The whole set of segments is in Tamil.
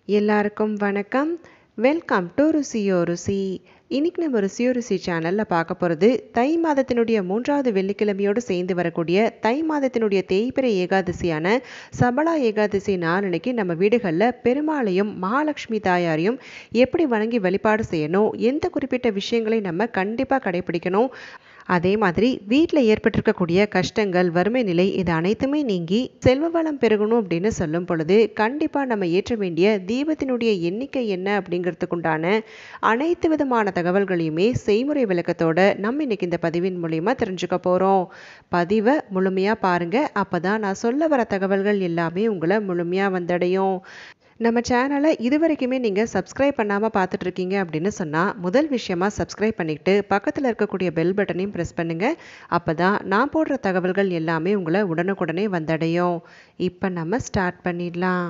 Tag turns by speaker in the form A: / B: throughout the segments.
A: எல்லாருக்கும் வணக்கம் வெல்கம் டு ருசியோ ருசி இன்னைக்கு நம்ம ருசியோ ருசி சேனலில் பார்க்க போகிறது தை மாதத்தினுடைய மூன்றாவது வெள்ளிக்கிழமையோடு சேர்ந்து வரக்கூடிய தை மாதத்தினுடைய தேய்பிரை ஏகாதசியான சபலா ஏகாதசி நாளன்னைக்கு நம்ம வீடுகளில் பெருமாளையும் மகாலட்சுமி தாயாரையும் எப்படி வணங்கி வழிபாடு செய்யணும் எந்த குறிப்பிட்ட விஷயங்களை நம்ம கண்டிப்பாக கடைபிடிக்கணும் அதே மாதிரி வீட்டில் ஏற்பட்டிருக்கக்கூடிய கஷ்டங்கள் வறுமை நிலை இது அனைத்துமே நீங்கி செல்வ வளம் பெருகணும் அப்படின்னு சொல்லும் பொழுது கண்டிப்பாக நம்ம ஏற்ற வேண்டிய தீபத்தினுடைய எண்ணிக்கை என்ன அப்படிங்கிறதுக்குண்டான அனைத்து விதமான தகவல்களையுமே செய்முறை விளக்கத்தோட நம்ம இன்னைக்கு இந்த பதிவின் மூலியமா தெரிஞ்சுக்க போகிறோம் பதிவை முழுமையாக பாருங்கள் அப்போ தான் நான் சொல்ல வர தகவல்கள் எல்லாமே உங்களை முழுமையாக வந்தடையும் நம்ம சேனலை இது வரைக்குமே நீங்கள் சப்ஸ்கிரைப் பண்ணாமல் பார்த்துட்டு இருக்கீங்க அப்படின்னு சொன்னால் முதல் விஷயமா சப்ஸ்கிரைப் பண்ணிக்கிட்டு பக்கத்தில் இருக்கக்கூடிய பெல் பட்டனையும் ப்ரெஸ் பண்ணுங்கள் அப்போ தான் நான் போடுற தகவல்கள் எல்லாமே உங்களை உடனுக்குடனே வந்தடையும் இப்போ நம்ம ஸ்டார்ட் பண்ணிடலாம்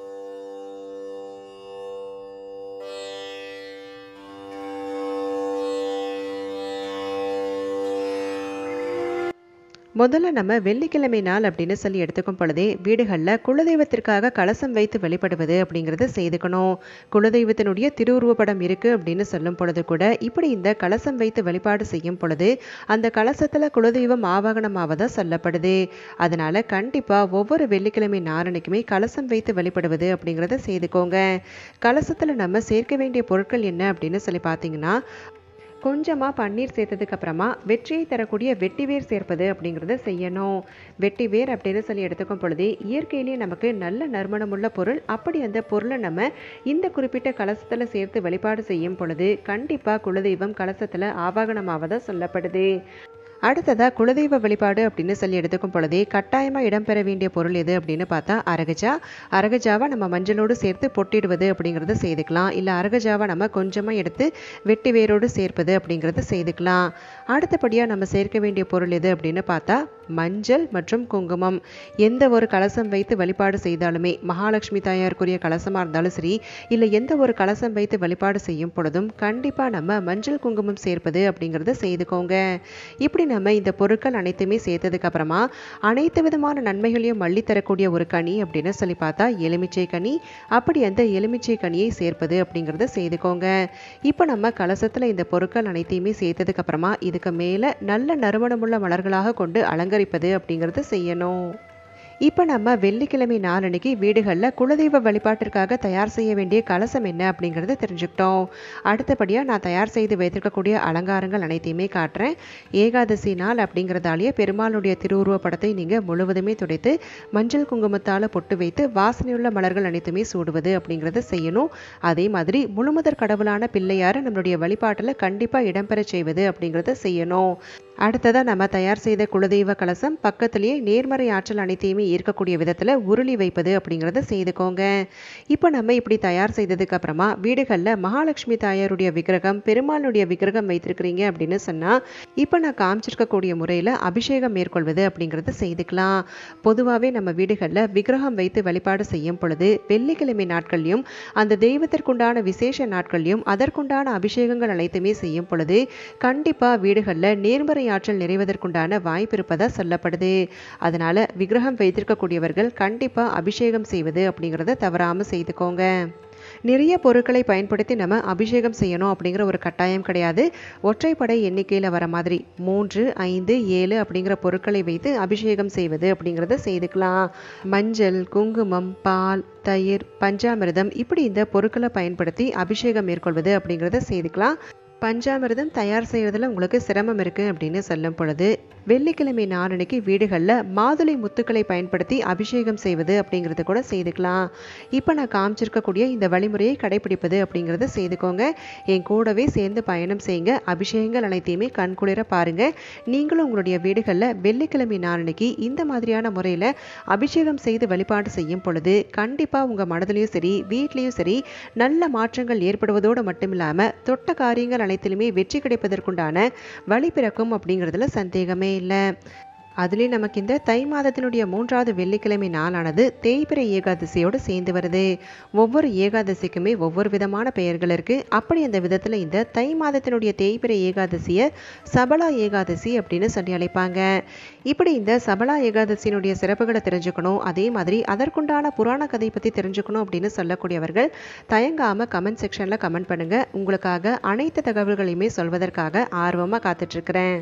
A: முதல்ல நம்ம வெள்ளிக்கிழமை நாள் அப்படின்னு சொல்லி எடுத்துக்கும் பொழுதே வீடுகளில் குலதெய்வத்திற்காக கலசம் வைத்து வழிபடுவது அப்படிங்கிறத செய்துக்கணும் குலதெய்வத்தினுடைய திருவுருவப்படம் இருக்குது அப்படின்னு சொல்லும் பொழுது கூட இப்படி இந்த கலசம் வைத்து வழிபாடு செய்யும் பொழுது அந்த கலசத்தில் குலதெய்வம் ஆவாகனமாவதா சொல்லப்படுது அதனால கண்டிப்பாக ஒவ்வொரு வெள்ளிக்கிழமை நாரனுக்குமே கலசம் வைத்து வழிபடுவது அப்படிங்கிறத செய்துக்கோங்க கலசத்தில் நம்ம சேர்க்க வேண்டிய பொருட்கள் என்ன அப்படின்னு சொல்லி பார்த்தீங்கன்னா கொஞ்சமாக பன்னீர் சேர்த்ததுக்கு அப்புறமா வெற்றியை தரக்கூடிய வெட்டிவேர் சேர்ப்பது அப்படிங்கிறத செய்யணும் வெட்டிவேர் அப்படின்னு சொல்லி எடுத்துக்கும் பொழுது இயற்கையிலேயே நமக்கு நல்ல நறுமணமுள்ள பொருள் அப்படி அந்த பொருளை நம்ம இந்த குறிப்பிட்ட கலசத்தில் சேர்த்து வழிபாடு செய்யும் பொழுது கண்டிப்பாக குலதெய்வம் கலசத்தில் ஆவாகனமாவதா சொல்லப்படுது அடுத்ததாக குலதெய்வ வழிபாடு அப்படின்னு சொல்லி எடுத்துக்கும் பொழுதே கட்டாயமாக இடம்பெற வேண்டிய பொருள் எது அப்படின்னு பார்த்தா அரகஜா அரகஜாவை நம்ம மஞ்சளோடு சேர்த்து பொட்டிடுவது அப்படிங்கிறத செய்துக்கலாம் இல்லை அரகஜாவை நம்ம கொஞ்சமாக எடுத்து வெட்டி வேரோடு சேர்ப்பது அப்படிங்கிறத செய்துக்கலாம் அடுத்தபடியாக நம்ம சேர்க்க வேண்டிய பொருள் எது அப்படின்னு பார்த்தா மஞ்சள் மற்றும் குங்குமம் எந்த ஒரு கலசம் வைத்து வழிபாடு செய்தாலுமே மகாலட்சுமி தாயாருக்குரிய கலசமாக இருந்தாலும் சரி இல்லை எந்த ஒரு கலசம் வைத்து வழிபாடு செய்யும் பொழுதும் கண்டிப்பாக நம்ம மஞ்சள் குங்குமம் சேர்ப்பது அப்படிங்கிறத செய்துக்கோங்க இப்படி நம்ம இந்த பொருட்கள் அனைத்துமே சேர்த்ததுக்கு அப்புறமா அனைத்து விதமான நன்மைகளையும் மள்ளி தரக்கூடிய ஒரு கனி அப்படின்னு சொல்லி பார்த்தா எலுமிச்சை கனி அப்படி அந்த எலுமிச்சை கனியை சேர்ப்பது அப்படிங்கிறத செய்துக்கோங்க இப்போ நம்ம கலசத்தில் இந்த பொருட்கள் அனைத்தையுமே சேர்த்ததுக்கு அப்புறமா இதுக்கு மேலே நல்ல நறுமணமுள்ள மலர்களாக கொண்டு அலங்கரிப்பது அப்படிங்கிறத செய்யணும் இப்போ நம்ம வெள்ளிக்கிழமை நாளன்னைக்கு வீடுகளில் குலதெய்வ வழிபாட்டிற்காக தயார் செய்ய வேண்டிய கலசம் என்ன அப்படிங்கிறத தெரிஞ்சுக்கிட்டோம் அடுத்தபடியாக நான் தயார் செய்து வைத்திருக்கக்கூடிய அலங்காரங்கள் அனைத்தையுமே காட்டுறேன் ஏகாதசி நாள் அப்படிங்கிறதாலேயே பெருமாளுடைய திருவுருவ படத்தை நீங்கள் முழுவதுமே துடைத்து மஞ்சள் குங்குமத்தால் பொட்டு வைத்து வாசனையுள்ள மலர்கள் அனைத்துமே சூடுவது அப்படிங்கிறத செய்யணும் அதே மாதிரி முழுமுதற் கடவுளான பிள்ளையாரை நம்மளுடைய வழிபாட்டில் கண்டிப்பாக இடம்பெற செய்வது அப்படிங்கிறத செய்யணும் அடுத்ததாக நம்ம தயார் செய்த குலதெய்வ கலசம் பக்கத்துலேயே நேர்மறை ஆற்றல் அனைத்தையுமே ஈர்க்கக்கூடிய விதத்தில் உருளி வைப்பது அப்படிங்கிறத செய்துக்கோங்க இப்போ நம்ம இப்படி தயார் செய்ததுக்கு அப்புறமா வீடுகளில் மகாலட்சுமி தாயாருடைய விக்கிரகம் பெருமாளுடைய விக்கிரகம் வைத்திருக்கிறீங்க அப்படின்னு சொன்னால் இப்போ நான் காமிச்சிருக்கக்கூடிய முறையில் அபிஷேகம் மேற்கொள்வது அப்படிங்கிறத செய்துக்கலாம் பொதுவாகவே நம்ம வீடுகளில் விக்கிரகம் வைத்து வழிபாடு செய்யும் பொழுது வெள்ளிக்கிழமை நாட்கள்லையும் அந்த தெய்வத்திற்குண்டான விசேஷ நாட்கள்லையும் அதற்குண்டான அபிஷேகங்கள் அனைத்துமே செய்யும் பொழுது கண்டிப்பாக வீடுகளில் நேர்மறை ஆற்றல் நிறைவதற்குண்டான வாய்ப்பு இருப்பதா சொல்லப்படுது அதனால விக்கிரகம் வைத்திருக்கக்கூடியவர்கள் கண்டிப்பாக அபிஷேகம் செய்வது அப்படிங்கிறத தவறாமல் செய்துக்கோங்க நிறைய பொருட்களை பயன்படுத்தி நம்ம அபிஷேகம் செய்யணும் அப்படிங்கிற ஒரு கட்டாயம் கிடையாது ஒற்றைப்படை எண்ணிக்கையில் வர மாதிரி மூன்று ஐந்து ஏழு அப்படிங்கிற பொருட்களை வைத்து அபிஷேகம் செய்வது அப்படிங்கிறத செய்துக்கலாம் மஞ்சள் குங்குமம் பால் தயிர் பஞ்சாமிர்தம் இப்படி இந்த பொருட்களை பயன்படுத்தி அபிஷேகம் மேற்கொள்வது அப்படிங்கிறத செய்துக்கலாம் பஞ்சாமிர்தம் தயார் செய்கிறதுல உங்களுக்கு சிரமம் இருக்குது அப்படின்னு சொல்லும் பொழுது வெள்ளிக்கிழமை நாளன்னைக்கு வீடுகளில் மாதுளை முத்துக்களை பயன்படுத்தி அபிஷேகம் செய்வது அப்படிங்கிறது கூட செய்துக்கலாம் இப்போ நான் காமிச்சிருக்கக்கூடிய இந்த வழிமுறையை கடைபிடிப்பது அப்படிங்கிறத செய்துக்கோங்க என் கூடவே சேர்ந்து பயணம் செய்யுங்க அபிஷேகங்கள் அனைத்தையுமே கண்குளிர பாருங்கள் நீங்களும் உங்களுடைய வீடுகளில் வெள்ளிக்கிழமை நாளன்னைக்கு இந்த மாதிரியான முறையில் அபிஷேகம் செய்து வழிபாடு செய்யும் பொழுது கண்டிப்பாக உங்கள் மனதிலையும் சரி வீட்லேயும் சரி நல்ல மாற்றங்கள் ஏற்படுவதோடு மட்டும் இல்லாமல் தொட்ட காரியங்கள் அனைத்திலுமே வெற்றி கிடைப்பதற்குண்டான வழி பிறக்கும் அப்படிங்கிறதுல சந்தேகமே இல்லை அதுலேயும் நமக்கு இந்த தை மாதத்தினுடைய மூன்றாவது வெள்ளிக்கிழமை நாளானது தேய்பிரை ஏகாதசியோடு சேர்ந்து வருது ஒவ்வொரு ஏகாதசிக்குமே ஒவ்வொரு விதமான பெயர்கள் இருக்குது அப்படி அந்த விதத்தில் இந்த தை மாதத்தினுடைய தேய்பிரை ஏகாதசியை சபலா ஏகாதசி அப்படின்னு சொல்லி அழைப்பாங்க இப்படி இந்த சபலா ஏகாதசியினுடைய சிறப்புகளை தெரிஞ்சுக்கணும் அதே மாதிரி அதற்குண்டான புராண கதை பற்றி தெரிஞ்சுக்கணும் அப்படின்னு சொல்லக்கூடியவர்கள் தயங்காமல் கமெண்ட் செக்ஷனில் கமெண்ட் பண்ணுங்கள் உங்களுக்காக அனைத்து தகவல்களையுமே சொல்வதற்காக ஆர்வமாக காத்துட்ருக்கிறேன்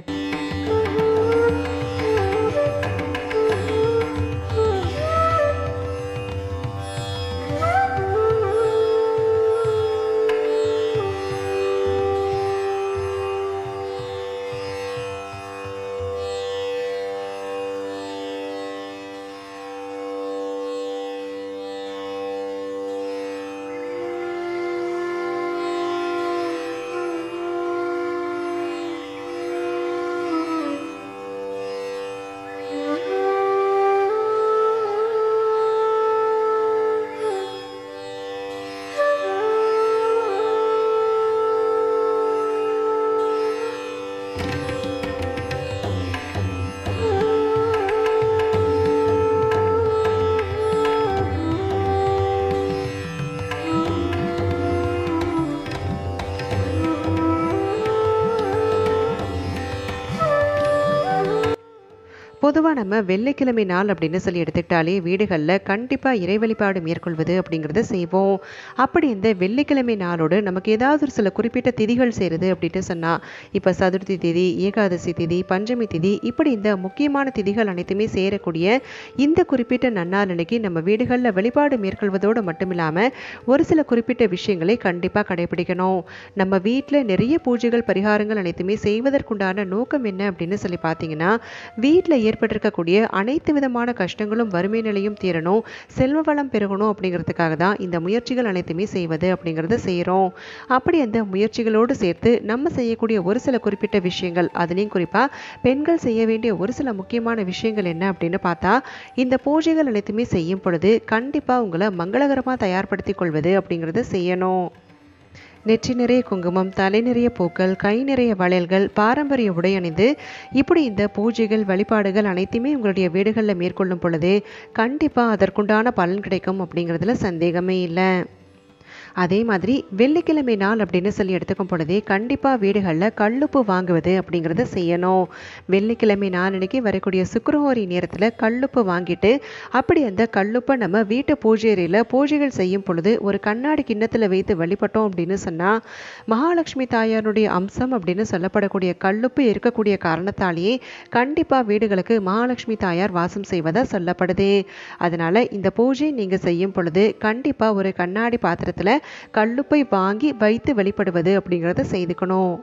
A: பொதுவாக நம்ம வெள்ளிக்கிழமை நாள் அப்படின்னு சொல்லி எடுத்துக்கிட்டாலே வீடுகளில் கண்டிப்பாக இறை வழிபாடு மேற்கொள்வது அப்படிங்கிறத செய்வோம் அப்படி இந்த வெள்ளிக்கிழமை நாளோடு நமக்கு ஏதாவது ஒரு சில குறிப்பிட்ட திதிகள் செய்கிறது அப்படின்னு சொன்னால் இப்போ சதுர்த்தி திதி ஏகாதசி திதி பஞ்சமி திதி இப்படி இந்த முக்கியமான திதிகள் அனைத்துமே சேரக்கூடிய இந்த குறிப்பிட்ட நன்னாள் அன்னைக்கு நம்ம வீடுகளில் வழிபாடு மேற்கொள்வதோடு மட்டும் இல்லாமல் ஒரு சில குறிப்பிட்ட விஷயங்களை கண்டிப்பாக கடைபிடிக்கணும் நம்ம வீட்டில் நிறைய பூஜைகள் பரிகாரங்கள் அனைத்துமே செய்வதற்குண்டான நோக்கம் என்ன அப்படின்னு சொல்லி பார்த்தீங்கன்னா வீட்டில் ஏற்பட்டிருக்கக்கூடிய அனைத்து விதமான கஷ்டங்களும் வறுமை நிலையும் தீரணும் செல்வ வளம் பெருகணும் அப்படிங்கிறதுக்காக தான் இந்த முயற்சிகள் அனைத்துமே செய்வது அப்படிங்கிறத செய்கிறோம் அப்படி அந்த முயற்சிகளோடு சேர்த்து நம்ம செய்யக்கூடிய ஒரு சில குறிப்பிட்ட விஷயங்கள் அதுலேயும் குறிப்பாக பெண்கள் செய்ய வேண்டிய ஒரு சில முக்கியமான விஷயங்கள் என்ன அப்படின்னு பார்த்தா இந்த பூஜைகள் அனைத்துமே செய்யும் பொழுது கண்டிப்பாக உங்களை மங்களகரமாக தயார்படுத்தி கொள்வது அப்படிங்கிறத செய்யணும் நெற்றி நிறைய குங்குமம் தலை நிறைய பூக்கள் கை நிறைய வளையல்கள் பாரம்பரிய உடை அணிந்து இப்படி இந்த பூஜைகள் வழிபாடுகள் அனைத்தையுமே உங்களுடைய வீடுகளில் மேற்கொள்ளும் பொழுது கண்டிப்பாக அதற்குண்டான பலன் கிடைக்கும் அப்படிங்கிறதுல சந்தேகமே இல்லை அதே மாதிரி வெள்ளிக்கிழமை நாள் அப்படின்னு சொல்லி எடுத்துக்கும் பொழுதே கண்டிப்பாக வீடுகளில் கல்லுப்பு வாங்குவது அப்படிங்கிறத செய்யணும் வெள்ளிக்கிழமை நாள் அன்னைக்கு வரக்கூடிய சுக்கரஹோரி நேரத்தில் கல்லுப்பு வாங்கிட்டு அப்படி அந்த கல்லுப்பை நம்ம வீட்டு பூஜை அறையில் பூஜைகள் செய்யும் பொழுது ஒரு கண்ணாடி கிண்ணத்தில் வைத்து வழிபட்டோம் அப்படின்னு சொன்னால் மகாலட்சுமி தாயாருடைய அம்சம் அப்படின்னு சொல்லப்படக்கூடிய கல்லுப்பு இருக்கக்கூடிய காரணத்தாலேயே கண்டிப்பாக வீடுகளுக்கு மகாலட்சுமி தாயார் வாசம் செய்வதாக சொல்லப்படுது அதனால் இந்த பூஜை நீங்கள் செய்யும் பொழுது கண்டிப்பாக ஒரு கண்ணாடி பாத்திரத்தில் கல்லுப்பை வாங்கி வைத்து வெளிப்படுவது அப்படிங்கிறத செய்துக்கணும்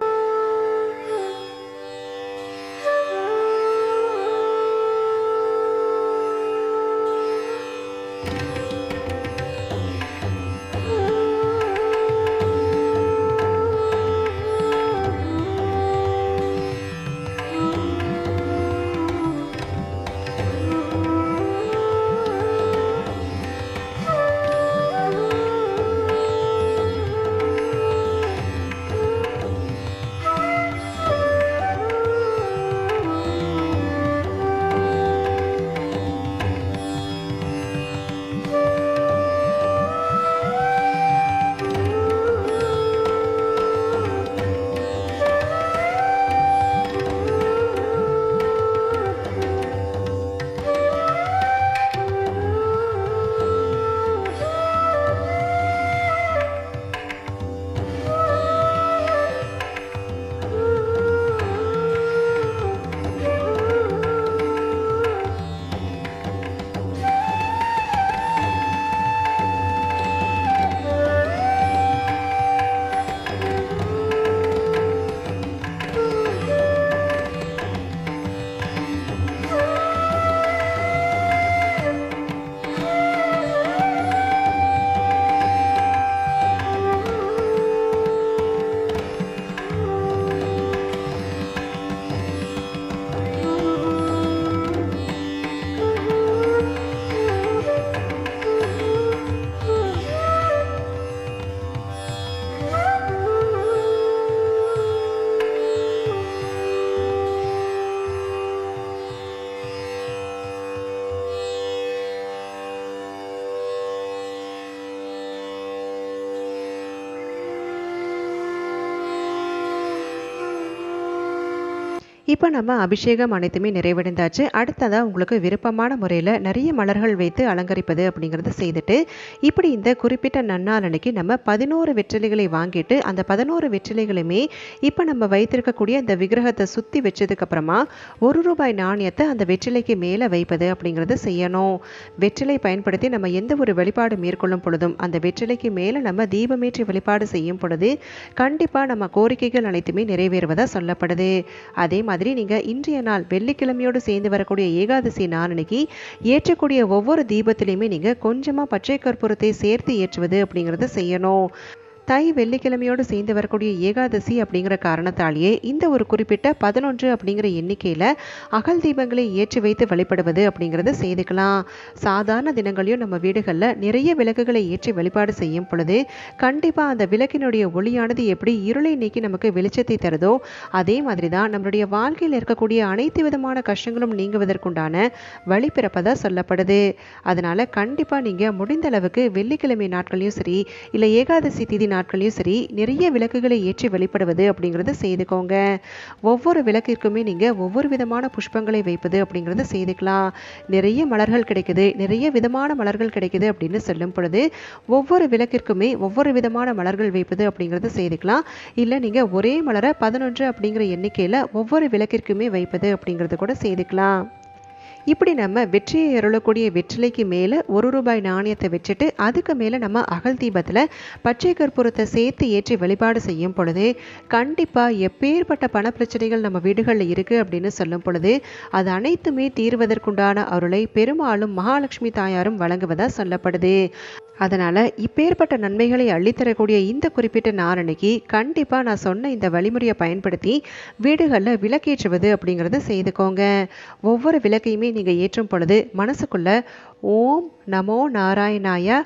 A: இப்போ நம்ம அபிஷேகம் அனைத்துமே நிறைவடைந்தாச்சு அடுத்ததாக உங்களுக்கு விருப்பமான முறையில் நிறைய மலர்கள் வைத்து அலங்கரிப்பது அப்படிங்கிறத செய்துட்டு இப்படி இந்த குறிப்பிட்ட நன்னாள் அன்னைக்கு நம்ம பதினோரு வெற்றிலைகளை வாங்கிட்டு அந்த பதினோரு வெற்றிலைகளுமே இப்போ நம்ம வைத்திருக்கக்கூடிய அந்த விக்கிரகத்தை சுற்றி வச்சதுக்கப்புறமா ஒரு ரூபாய் நாணயத்தை அந்த வெற்றிலைக்கு மேலே வைப்பது அப்படிங்கிறத செய்யணும் வெற்றிலை பயன்படுத்தி நம்ம எந்த ஒரு வழிபாடு மேற்கொள்ளும் பொழுதும் அந்த வெற்றிலைக்கு மேலே நம்ம தீபமேற்றி வழிபாடு செய்யும் பொழுது கண்டிப்பாக நம்ம கோரிக்கைகள் அனைத்துமே நிறைவேறுவதாக சொல்லப்படுது அதே மாதிரி நீங்கள் இன்றைய நாள் வெள்ளிக்கிழமையோடு சேர்ந்து வரக்கூடிய ஏகாதசி நாள் அன்னைக்கு ஏற்றக்கூடிய ஒவ்வொரு தீபத்திலையுமே நீங்கள் கொஞ்சமாக பச்சை கற்பூரத்தை சேர்த்து ஏற்றுவது அப்படிங்கிறத செய்யணும் தை வெள்ளிக்கிழமையோடு சேர்ந்து வரக்கூடிய ஏகாதசி அப்படிங்கிற காரணத்தாலேயே இந்த ஒரு குறிப்பிட்ட பதினொன்று அப்படிங்கிற எண்ணிக்கையில் அகல் தீபங்களை ஏற்றி வைத்து வழிபடுவது அப்படிங்கிறத செய்துக்கலாம் சாதாரண தினங்களையும் நம்ம வீடுகளில் நிறைய விளக்குகளை ஏற்றி வழிபாடு செய்யும் பொழுது கண்டிப்பாக அந்த விளக்கினுடைய ஒளியானது எப்படி இருளை நீக்கி நமக்கு வெளிச்சத்தை தருதோ அதே மாதிரி தான் நம்மளுடைய வாழ்க்கையில் இருக்கக்கூடிய அனைத்து விதமான கஷ்டங்களும் நீங்குவதற்குண்டான வழி பிறப்பதாக சொல்லப்படுது அதனால் கண்டிப்பாக நீங்கள் முடிந்த அளவுக்கு வெள்ளிக்கிழமை நாட்களையும் சரி இல்லை ஏகாதசி திதி நாட்களையும் சரி நிறைய விளக்குகளை ஏற்றி வழிபடுவது அப்படிங்கிறத செய்துக்கோங்க ஒவ்வொரு விளக்கிற்குமே நீங்கள் ஒவ்வொரு விதமான புஷ்பங்களை வைப்பது அப்படிங்கிறத செய்துக்கலாம் நிறைய மலர்கள் கிடைக்குது நிறைய விதமான மலர்கள் கிடைக்குது அப்படின்னு சொல்லும் பொழுது ஒவ்வொரு விளக்கிற்குமே ஒவ்வொரு விதமான மலர்கள் வைப்பது அப்படிங்கிறத செய்துக்கலாம் இல்லை நீங்கள் ஒரே மலரை பதினொன்று அப்படிங்கிற எண்ணிக்கையில் ஒவ்வொரு விளக்கிற்குமே வைப்பது அப்படிங்கிறத கூட செய்துக்கலாம் இப்படி நம்ம வெற்றியை அருளக்கூடிய வெற்றிலைக்கு மேலே ஒரு ரூபாய் நாணயத்தை வச்சுட்டு அதுக்கு மேலே நம்ம அகல் தீபத்தில் பச்சை கற்பூரத்தை சேர்த்து ஏற்றி வழிபாடு செய்யும் பொழுது கண்டிப்பாக எப்பேற்பட்ட பண பிரச்சனைகள் நம்ம வீடுகளில் இருக்குது அப்படின்னு சொல்லும் பொழுது அது அனைத்துமே தீர்வதற்குண்டான அருளை பெரும்பாலும் மகாலட்சுமி தாயாரும் வழங்குவதாக சொல்லப்படுது அதனால் இப்பேற்பட்ட நன்மைகளை அள்ளித்தரக்கூடிய இந்த குறிப்பிட்ட நாரணிக்கு கண்டிப்பாக நான் சொன்ன இந்த வழிமுறையை பயன்படுத்தி வீடுகளில் விளக்கேற்றுவது அப்படிங்கிறத செய்துக்கோங்க ஒவ்வொரு விளக்கையுமே நீங்கள் ஏற்றும் பொழுது மனசுக்குள்ள ஓம் நமோ நாராயணாய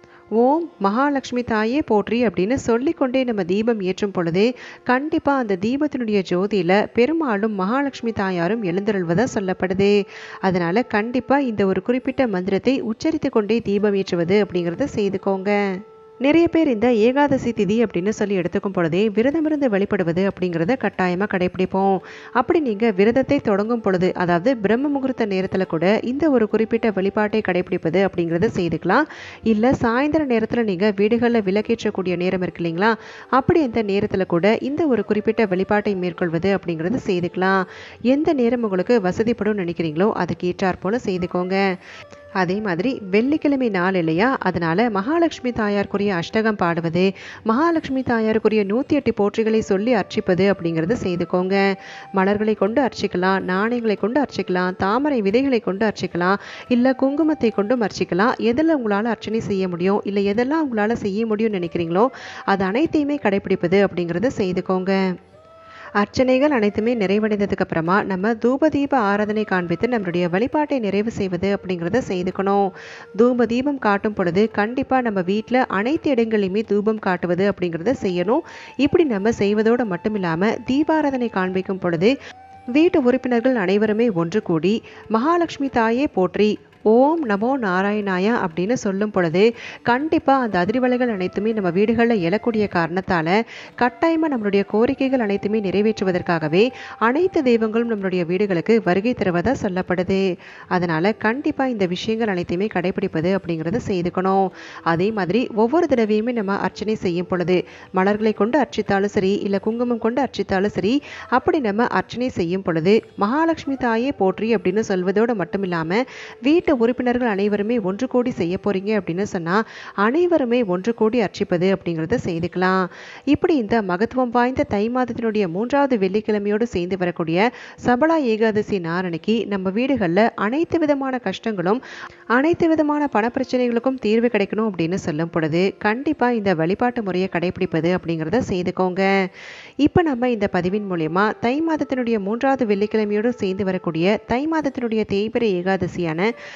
A: ஓம் மகாலட்சுமி தாயே போற்றி அப்படின்னு சொல்லிக்கொண்டே நம்ம தீபம் ஏற்றும் பொழுது கண்டிப்பாக அந்த தீபத்தினுடைய ஜோதியில் பெரும்பாலும் மகாலட்சுமி தாயாரும் எழுந்தருள்வதாக சொல்லப்படுது அதனால் கண்டிப்பாக இந்த ஒரு குறிப்பிட்ட மந்திரத்தை உச்சரித்து கொண்டே தீபம் ஏற்றுவது அப்படிங்கிறத செய்துக்கோங்க நிறைய பேர் இந்த ஏகாதசி திதி அப்படின்னு சொல்லி எடுத்துக்கும் பொழுதே விரதமிருந்து வழிபடுவது அப்படிங்கிறத கட்டாயமாக கடைபிடிப்போம் அப்படி நீங்கள் விரதத்தை தொடங்கும் பொழுது அதாவது பிரம்ம முகூர்த்த நேரத்தில் கூட இந்த ஒரு குறிப்பிட்ட வழிபாட்டை கடைபிடிப்பது அப்படிங்கிறத செய்துக்கலாம் இல்லை சாயந்தர நேரத்தில் நீங்கள் வீடுகளில் விளக்கேற்றக்கூடிய நேரம் இருக்கு இல்லைங்களா அப்படி அந்த நேரத்தில் கூட இந்த ஒரு குறிப்பிட்ட வழிபாட்டை மேற்கொள்வது அப்படிங்கிறத செய்துக்கலாம் எந்த நேரம் உங்களுக்கு வசதிப்படும் நினைக்கிறீங்களோ அதுக்கு ஏற்றாற் போல் செய்துக்கோங்க அதே மாதிரி வெள்ளிக்கிழமை நாள் இல்லையா அதனால மகாலட்சுமி தாயாருக்குரிய அஷ்டகம் பாடுவது மகாலட்சுமி தாயாருக்குரிய நூற்றி எட்டு போற்றிகளை சொல்லி அர்ச்சிப்பது அப்படிங்கிறத செய்துக்கோங்க மலர்களை கொண்டு அர்ச்சிக்கலாம் நாணயங்களை கொண்டு அர்ச்சிக்கலாம் தாமரை விதைகளை கொண்டு அர்ச்சிக்கலாம் இல்லை குங்குமத்தை கொண்டும் அர்ச்சிக்கலாம் எதில் உங்களால் அர்ச்சனை செய்ய முடியும் இல்லை எதெல்லாம் உங்களால் செய்ய முடியும்னு நினைக்கிறீங்களோ அது அனைத்தையுமே கடைபிடிப்பது அப்படிங்கிறத செய்துக்கோங்க அர்ச்சனைகள் அனைத்துமே நிறைவடைந்ததுக்கு அப்புறமா நம்ம தூப தீப ஆராதனை காண்பித்து நம்மளுடைய வழிபாட்டை நிறைவு செய்வது அப்படிங்கிறத செய்துக்கணும் தூப தீபம் காட்டும் பொழுது கண்டிப்பாக நம்ம வீட்டில் அனைத்து இடங்களையுமே தூபம் காட்டுவது அப்படிங்கிறத செய்யணும் இப்படி நம்ம செய்வதோடு மட்டும் இல்லாமல் தீபாராதனை காண்பிக்கும் பொழுது வீட்டு உறுப்பினர்கள் அனைவருமே ஒன்று கூடி மகாலட்சுமி தாயே போற்றி ஓம் நமோ நாராயணாயா அப்படின்னு சொல்லும் பொழுது கண்டிப்பாக அந்த அதிர்வலைகள் அனைத்துமே நம்ம வீடுகளில் எழக்கூடிய காரணத்தால் கட்டாயமாக நம்மளுடைய கோரிக்கைகள் அனைத்துமே நிறைவேற்றுவதற்காகவே அனைத்து தெய்வங்களும் நம்மளுடைய வீடுகளுக்கு வருகை தருவதாக சொல்லப்படுது அதனால் கண்டிப்பாக இந்த விஷயங்கள் அனைத்தையுமே கடைபிடிப்பது அப்படிங்கிறத செய்துக்கணும் அதே மாதிரி ஒவ்வொரு தடவையுமே நம்ம அர்ச்சனை செய்யும் பொழுது மலர்களை கொண்டு அர்ச்சித்தாலும் சரி இல்லை குங்குமம் கொண்டு அர்ச்சித்தாலும் சரி அப்படி நம்ம அர்ச்சனை செய்யும் பொழுது மகாலட்சுமி தாயே போற்றி அப்படின்னு சொல்வதோடு மட்டும் இல்லாமல் வீட்டு வீட்டு உறுப்பினர்கள் அனைவருமே ஒன்று கூடி செய்ய போறீங்க அப்படின்னு சொன்னால் அனைவருமே ஒன்று கூடி அர்ச்சிப்பது அப்படிங்கிறத செய்துக்கலாம் இப்படி இந்த மகத்துவம் வாய்ந்த தை மாதத்தினுடைய மூன்றாவது வெள்ளிக்கிழமையோடு சேர்ந்து வரக்கூடிய சபலா ஏகாதசி நாரணிக்கு நம்ம வீடுகளில் அனைத்து விதமான கஷ்டங்களும் அனைத்து விதமான பண பிரச்சனைகளுக்கும் தீர்வு கிடைக்கணும் அப்படின்னு சொல்லும் பொழுது கண்டிப்பாக இந்த வழிபாட்டு முறையை கடைபிடிப்பது அப்படிங்கிறத செய்துக்கோங்க இப்போ நம்ம இந்த பதிவின் மூலயமா தை மாதத்தினுடைய மூன்றாவது வெள்ளிக்கிழமையோடு சேர்ந்து வரக்கூடிய தை மாதத்தினுடைய தேய்பிரை ஏகாதசியான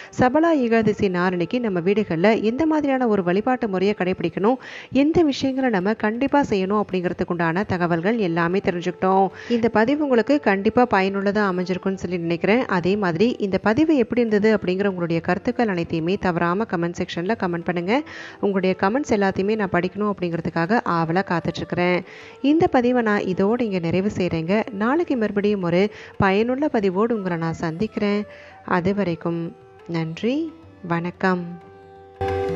A: சபலா ஏகாதசி நாரணிக்கு நம்ம வீடுகளில் எந்த மாதிரியான ஒரு வழிபாட்டு முறையை கடைபிடிக்கணும் எந்த விஷயங்களை நம்ம கண்டிப்பாக செய்யணும் அப்படிங்கிறதுக்கு உண்டான தகவல்கள் எல்லாமே தெரிஞ்சுக்கிட்டோம் இந்த பதிவு உங்களுக்கு கண்டிப்பாக பயனுள்ளதாக அமைஞ்சிருக்கும்னு சொல்லி நினைக்கிறேன் அதே மாதிரி இந்த பதிவு எப்படி இருந்தது அப்படிங்கிற உங்களுடைய கருத்துக்கள் அனைத்தையுமே தவறாமல் கமெண்ட் செக்ஷனில் கமெண்ட் பண்ணுங்கள் உங்களுடைய கமெண்ட்ஸ் எல்லாத்தையுமே நான் படிக்கணும் அப்படிங்கிறதுக்காக ஆவலாக காத்துட்ருக்கிறேன் இந்த பதிவை நான் இதோடு இங்கே நிறைவு செய்கிறேங்க நாளைக்கு மறுபடியும் ஒரு பயனுள்ள பதிவோடு உங்களை நான் சந்திக்கிறேன் அது வரைக்கும் நன்றி வணக்கம்